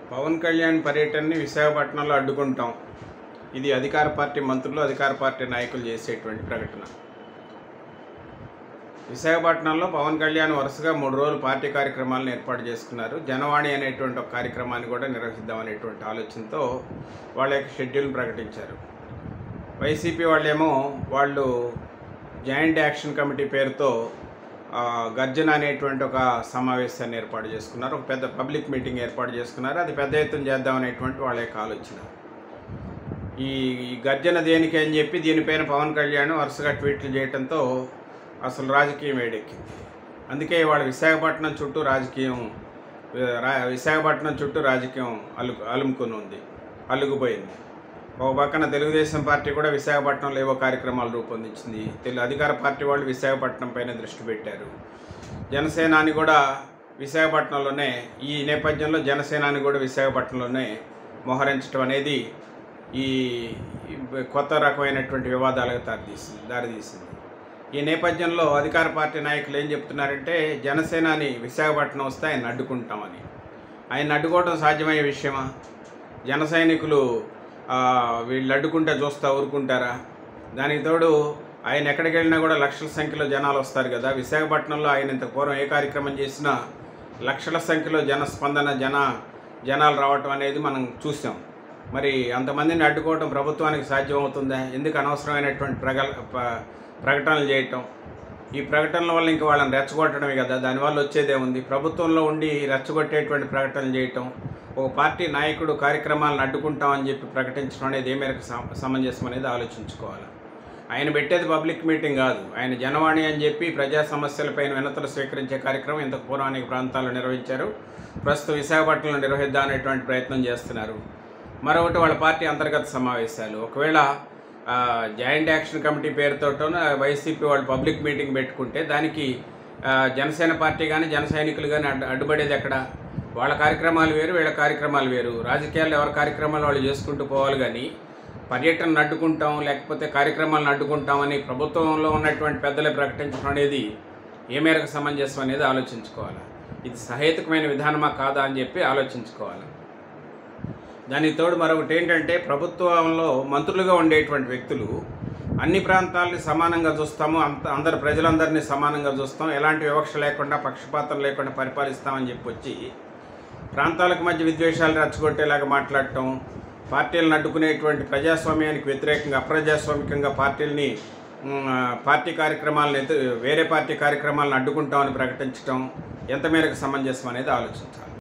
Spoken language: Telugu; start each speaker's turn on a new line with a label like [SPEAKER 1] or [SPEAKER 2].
[SPEAKER 1] పవన్ కళ్యాణ్ పర్యటనని విశాఖపట్నంలో అడ్డుకుంటాం ఇది అధికార పార్టీ మంత్రులు అధికార పార్టీ నాయకులు చేసేటువంటి ప్రకటన విశాఖపట్నంలో పవన్ కళ్యాణ్ వరుసగా మూడు రోజులు పార్టీ కార్యక్రమాలను ఏర్పాటు చేసుకున్నారు జనవాణి అనేటువంటి ఒక కార్యక్రమాన్ని కూడా నిర్వహిద్దాం అనేటువంటి ఆలోచనతో వాళ్ళ యొక్క షెడ్యూల్ ప్రకటించారు వైసీపీ వాళ్ళేమో వాళ్ళు జాయింట్ యాక్షన్ కమిటీ పేరుతో ఆ, గర్జన అనేటువంటి ఒక సమావేశాన్ని ఏర్పాటు చేసుకున్నారు ఒక పెద్ద పబ్లిక్ మీటింగ్ ఏర్పాటు చేసుకున్నారు అది పెద్ద ఎత్తున చేద్దాం అనేటువంటి వాళ్ళ యొక్క ఆలోచన ఈ ఈ గర్జన దేనికి అని చెప్పి దీనిపైన పవన్ కళ్యాణ్ వరుసగా ట్వీట్లు చేయడంతో అసలు రాజకీయం వేడెక్కింది అందుకే ఇవాళ విశాఖపట్నం చుట్టూ రాజకీయం రా- విశాఖపట్నం చుట్టూ రాజకీయం అలు అలుముకుని ఉంది అల్లుకుపోయింది ఒక పక్కన తెలుగుదేశం పార్టీ కూడా విశాఖపట్నంలో ఏవో కార్యక్రమాలు రూపొందించింది తెలు అధికార పార్టీ వాళ్ళు విశాఖపట్నం పైన దృష్టి పెట్టారు జనసేనాని కూడా విశాఖపట్నంలోనే ఈ నేపథ్యంలో జనసేనాని కూడా విశాఖపట్నంలోనే మోహరించడం అనేది ఈ ఈ కొత్త రకమైనటువంటి వివాదాలకు దారితీసింది దారితీసింది ఈ నేపథ్యంలో అధికార పార్టీ నాయకులు ఏం చెప్తున్నారంటే జనసేనాని విశాఖపట్నం వస్తే ఆయన అడ్డుకుంటామని ఆయన అడ్డుకోవడం సాధ్యమయ్యే విషయమా జన సైనికులు ఆ, వీళ్ళు అడ్డుకుంటే చూస్తా ఊరుకుంటారా దానికి తోడు ఆయన ఎక్కడికి వెళ్ళినా కూడా లక్షల సంఖ్యలో జనాలు వస్తారు కదా విశాఖపట్నంలో ఆయన ఇంత పూర్వం ఏ కార్యక్రమం చేసినా లక్షల సంఖ్యలో జన స్పందన జన జనాలు రావటం అనేది మనం చూసాం మరి అంతమందిని అడ్డుకోవటం ప్రభుత్వానికి సాధ్యమవుతుందా ఎందుకు అనవసరమైనటువంటి ప్రగల ప- ప్రకటనలు చేయటం ఈ ప్రకటనల వల్ల ఇంక వాళ్ళని రెచ్చగొట్టడమే కదా దానివల్ల వచ్చేదేముంది ప్రభుత్వంలో ఉండి రెచ్చగొట్టేటువంటి ప్రకటనలు చేయటం ఒక పార్టీ నాయకుడు కార్యక్రమాలను అడ్డుకుంటామని చెప్పి ప్రకటించడం అనేది ఏ మేరకు సమ- సమంజసం అనేది ఆలోచించుకోవాలి ఆయన పెట్టేది పబ్లిక్ మీటింగ్ కాదు ఆయన జనవాణి అని చెప్పి ప్రజా సమస్యలపైన వినతులు స్వీకరించే కార్యక్రమం ఇంతకు పూర్వం అనేక ప్రాంతాల్లో నిర్వహించారు ప్రస్తుతం విశాఖపట్నంలో నిర్వహిద్దాం అనేటువంటి ప్రయత్నం చేస్తున్నారు మరొకటి వాళ్ళ పార్టీ అంతర్గత సమావేశాలు ఒకవేళ ఆ, జాయింట్ యాక్షన్ కమిటీ పేరుతోటో వైసీపీ వాళ్ళు పబ్లిక్ మీటింగ్ పెట్టుకుంటే దానికి ఆ, జనసేన పార్టీ కానీ జన సైనికులు కానీ అడ్డు అడ్డుపడేది ఎక్కడ వాళ్ళ కార్యక్రమాలు వేరు వీళ్ళ కార్యక్రమాలు వేరు రాజకీయాల్లో ఎవరి కార్యక్రమాలు వాళ్ళు చేసుకుంటూ పోవాలి కానీ పర్యటనను అడ్డుకుంటాం లేకపోతే కార్యక్రమాలను అడ్డుకుంటామని ప్రభుత్వంలో ఉన్నటువంటి పెద్దలే ప్రకటించడం అనేది ఏ మేరకు సమంజసం అనేది ఆలోచించుకోవాలి ఇది సహేతుకమైన విధానమా కాదా అని చెప్పి ఆలోచించుకోవాలి దానికి తోడు మరొకటి ఏంటంటే ప్రభుత్వంలో మంత్రులుగా ఉండేటువంటి వ్యక్తులు అన్ని ప్రాంతాలని సమానంగా చూస్తాము అంత అందరు ప్రజలందరినీ సమానంగా చూస్తాం ఎలాంటి వివక్ష లేకుండా పక్షపాతం లేకుండా పరిపాలిస్తామని చెప్పి వచ్చి ప్రాంతాలకు మధ్య విద్వేషాలు రెచ్చగొట్టేలాగా మాట్లాడటం పార్టీలను అడ్డుకునేటువంటి ప్రజాస్వామ్యానికి వ్యతిరేకంగా అప్రజాస్వామికంగా పార్టీలని మ్, పార్టీ కార్యక్రమాలను ఎత్తు- వేరే పార్టీ కార్యక్రమాలను అడ్డుకుంటామని ప్రకటించడం ఎంత మేరకు సమంజసం అనేది ఆలోచించాలి